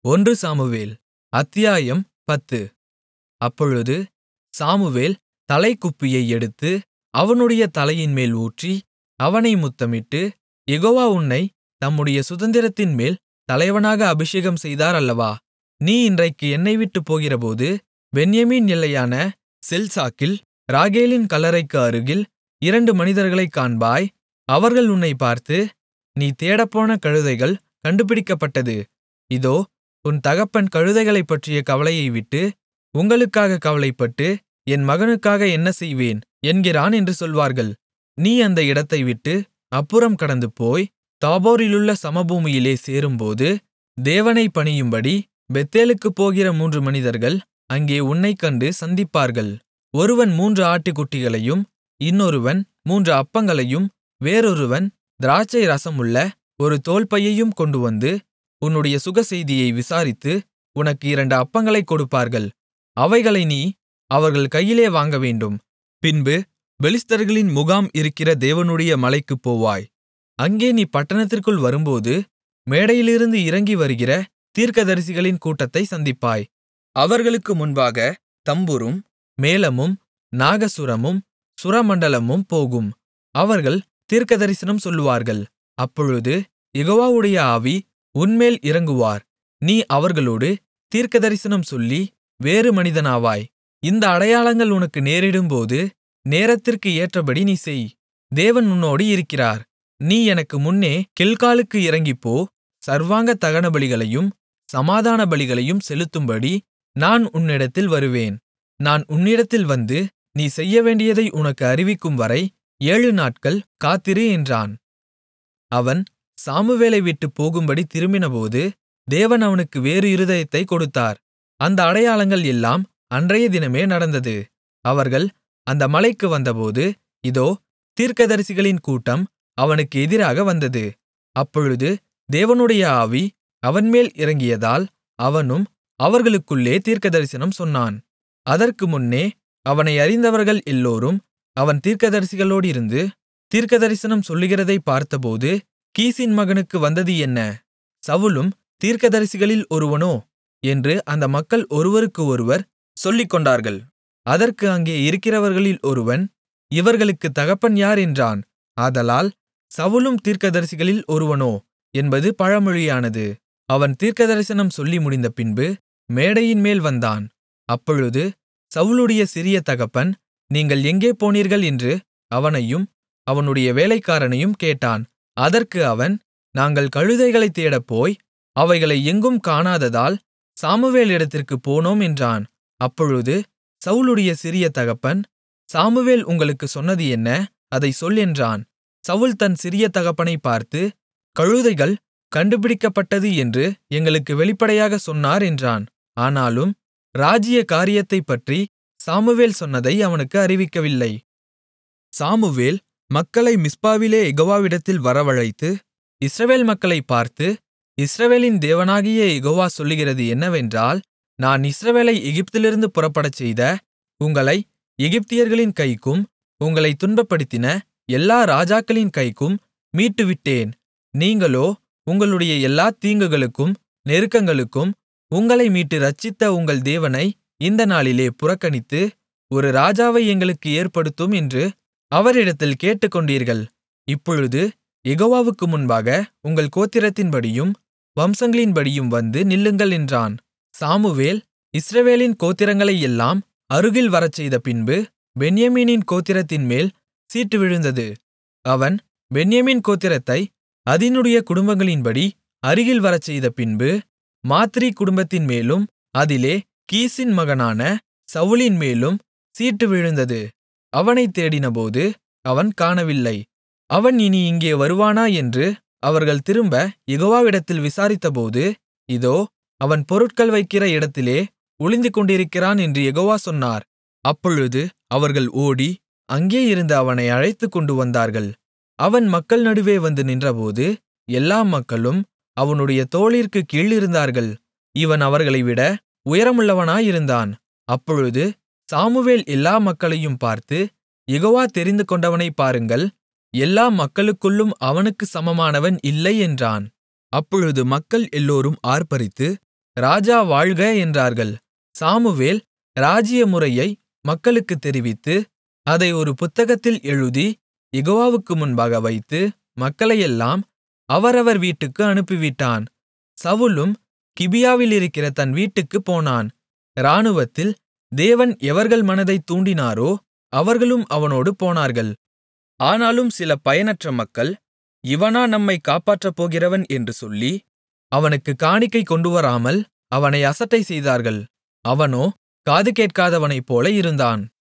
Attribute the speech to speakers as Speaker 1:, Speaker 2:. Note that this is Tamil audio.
Speaker 1: ஒன்று சாமுவேல் அத்தியாயம் பத்து அப்பொழுது சாமுவேல் தலைக்குப்பியை எடுத்து அவனுடைய தலையின்மேல் ஊற்றி அவனை முத்தமிட்டு யெகோவா உன்னைத் தம்முடைய சுதந்திரத்தின்மேல் தலைவனாக அபிஷேகம் செய்தார் அல்லவா நீ இன்றைக்கு என்னைவிட்டுப் போகிறபோது பென்யமீன் எல்லையான செல்சாகில் ராகேலின் கல்லறைக்கு அருகில் இரண்டு மனிதர்களைக் காண்பாய் அவர்கள் உன்னைப் பார்த்து நீ தேடப்போன கழுதைகள் கண்டுபிடிக்கப்பட்டது இதோ உன் தகப்பன் கழுதைகளைப்பற்றிய கவலையை விட்டு உங்களுக்காகக் கவலைப்பட்டு என் மகனுக்காக என்ன செய்வேன் என்கிறான் என்று சொல்வார்கள் நீ அந்த இடத்தைவிட்டு அப்புறம் கடந்துபோய் தாபோரிலுள்ள சமபூமியிலே சேரும்போது தேவனைப் பணியும்படி பெத்தேலுக்குப் போகிற மூன்று மனிதர்கள் அங்கே உன்னைக் கண்டு சந்திப்பார்கள் ஒருவன் மூன்று ஆட்டுக்குட்டிகளையும் இன்னொருவன் மூன்று அப்பங்களையும் வேறொருவன் திராட்சை ரசமுள்ள ஒரு தோல்பையையும் கொண்டுவந்து உன்னுடைய சுகசெய்தியை விசாரித்து உனக்கு இரண்டு அப்பங்களைக் கொடுப்பார்கள் அவைகளை நீ அவர்கள் கையிலே வாங்கவேண்டும் பின்பு பெலிஸ்தர்களின் முகாம் இருக்கிற தேவனுடைய மலைக்குப் போவாய் அங்கே நீ பட்டணத்திற்குள் வரும்போது மேடையிலிருந்து இறங்கி வருகிற தீர்க்கதரிசிகளின் கூட்டத்தைச் சந்திப்பாய் அவர்களுக்கு முன்பாக தம்புரும் மேளமும் நாகசுரமும் சுரமண்டலமும் போகும் அவர்கள் தீர்க்கதரிசனம் சொல்லுவார்கள் அப்பொழுது யெகோவாவுடைய ஆவி உன்மேல் இறங்குவார் நீ அவர்களோடு தீர்க்கதரிசனம் சொல்லி வேறு மனிதனாவாய் இந்த அடையாளங்கள் உனக்கு நேரிடும்போது நேரத்திற்கு ஏற்றபடி நீ செய் தேவன் உன்னோடு இருக்கிறார் நீ எனக்கு முன்னே கில்காலுக்கு இறங்கிப்போ சர்வாங்க தகனபலிகளையும் சமாதான பலிகளையும் செலுத்தும்படி நான் உன்னிடத்தில் வருவேன் நான் உன்னிடத்தில் வந்து நீ செய்யவேண்டியதை உனக்கு அறிவிக்கும்வரை ஏழு நாட்கள் காத்திரு என்றான் அவன் சாமுவேலை விட்டுப் போகும்படி திரும்பினபோது தேவன் அவனுக்கு வேறு இருதயத்தைக் கொடுத்தார் அந்த அடையாளங்கள் எல்லாம் அன்றைய தினமே நடந்தது அவர்கள் அந்த மலைக்கு வந்தபோது இதோ தீர்க்கதரிசிகளின் கூட்டம் அவனுக்கு எதிராக வந்தது அப்பொழுது தேவனுடைய ஆவி அவன்மேல் இறங்கியதால் அவனும் அவர்களுக்குள்ளே தீர்க்கதரிசனம் சொன்னான் அதற்கு முன்னே அவனை அறிந்தவர்கள் எல்லோரும் அவன் தீர்க்கதரிசிகளோடிருந்து தீர்க்கதரிசனம் சொல்லுகிறதைப் பார்த்தபோது கீசின் மகனுக்கு வந்தது என்ன சவுலும் தீர்க்கதரிசிகளில் ஒருவனோ என்று அந்த மக்கள் ஒருவருக்கு ஒருவர் சொல்லிக்கொண்டார்கள் அதற்கு அங்கே இருக்கிறவர்களில் ஒருவன் இவர்களுக்கு தகப்பன் யார் என்றான் ஆதலால் சவுலும் தீர்க்கதரிசிகளில் ஒருவனோ என்பது பழமொழியானது அவன் தீர்க்கதரிசனம் சொல்லி முடிந்த பின்பு மேடையின்மேல் வந்தான் அப்பொழுது சவுலுடைய சிறிய தகப்பன் நீங்கள் எங்கே போனீர்கள் என்று அவனையும் அவனுடைய வேலைக்காரனையும் கேட்டான் அதற்கு அவன் நாங்கள் கழுதைகளைத் தேடப்போய் அவைகளை எங்கும் காணாததால் சாமுவேலிடத்திற்குப் போனோம் என்றான் அப்பொழுது சவுலுடைய சிறிய தகப்பன் சாமுவேல் உங்களுக்குச் சொன்னது என்ன அதைச் சொல் என்றான் சவுல் தன் சிறிய தகப்பனைப் பார்த்து கழுதைகள் கண்டுபிடிக்கப்பட்டது என்று எங்களுக்கு வெளிப்படையாகச் சொன்னார் என்றான் ஆனாலும் ராஜ்ஜிய காரியத்தைப்பற்றி சாமுவேல் சொன்னதை அவனுக்கு அறிவிக்கவில்லை சாமுவேல் மக்களை மிஸ்பாவிலே யெகோவாவிடத்தில் வரவழைத்து இஸ்ரவேல் மக்களைப் பார்த்து இஸ்ரவேலின் தேவனாகிய யெகோவா சொல்லுகிறது என்னவென்றால் நான் இஸ்ரவேலை எகிப்திலிருந்து புறப்படச்செய்த உங்களை எகிப்தியர்களின் கைக்கும் உங்களைத் துன்பப்படுத்தின எல்லா ராஜாக்களின் கைக்கும் மீட்டுவிட்டேன் நீங்களோ உங்களுடைய எல்லா தீங்குகளுக்கும் நெருக்கங்களுக்கும் உங்களை மீட்டு இரட்சித்த உங்கள் தேவனை இந்த நாளிலே புறக்கணித்து ஒரு ராஜாவை எங்களுக்கு ஏற்படுத்தும் என்று அவரிடத்தில் கேட்டுக்கொண்டீர்கள் இப்பொழுது யெகோவாவுக்கு முன்பாக உங்கள் கோத்திரத்தின்படியும் வம்சங்களின்படியும் வந்து நில்லுங்கள் என்றான் சாமுவேல் இஸ்ரவேலின் கோத்திரங்களையெல்லாம் அருகில் வரச்செய்த பின்பு பென்யமீனின் கோத்திரத்தின்மேல் சீட்டு விழுந்தது அவன் பென்யமீன் கோத்திரத்தை அதினுடைய குடும்பங்களின்படி அருகில் வரச்செய்த பின்பு மாத்திரி குடும்பத்தின் மேலும் அதிலே கீசின் மகனான சவுலின் மேலும் சீட்டு விழுந்தது அவனைத் தேடினபோது அவன் காணவில்லை அவன் இனி இங்கே வருவானா என்று அவர்கள் திரும்ப யெகோவாவிடத்தில் விசாரித்தபோது இதோ அவன் பொருட்கள் வைக்கிற இடத்திலே ஒளிந்துகொண்டிருக்கிறான் என்று யெகோவா சொன்னார் அப்பொழுது அவர்கள் ஓடி அங்கே இருந்து அவனை அழைத்துக்கொண்டு வந்தார்கள் அவன் மக்கள் நடுவே வந்து நின்றபோது எல்லா மக்களும் அவனுடைய தோளிற்குக் கீழ் இருந்தார்கள் இவன் அவர்களைவிட உயரமுள்ளவனாயிருந்தான் அப்பொழுது சாமுவேல் எல்லா மக்களையும் பார்த்து யெகோவா தெரிந்துகொண்டவனைப் பாருங்கள் எல்லா மக்களுக்குள்ளும் அவனுக்குச் சமமானவன் இல்லை என்றான் அப்பொழுது மக்கள் எல்லோரும் ஆர்ப்பரித்து ராஜா வாழ்க என்றார்கள் சாமுவேல் ராஜ்ஜியமுறையை மக்களுக்குத் தெரிவித்து அதை ஒரு புத்தகத்தில் எழுதி யெகோவாவுக்கு முன்பாக வைத்து மக்களையெல்லாம் அவரவர் வீட்டுக்கு அனுப்பிவிட்டான் சவுலும் கிபியாவிலிருக்கிற தன் வீட்டுக்குப் போனான் இராணுவத்தில் தேவன் எவர்கள் மனதைத் தூண்டினாரோ அவர்களும் அவனோடு போனார்கள் ஆனாலும் சில பயனற்ற மக்கள் இவனா நம்மைக் காப்பாற்றப்போகிறவன் என்று சொல்லி அவனுக்குக் காணிக்கை கொண்டுவராமல் அவனை அசட்டை செய்தார்கள் அவனோ காது கேட்காதவனைப்போல இருந்தான்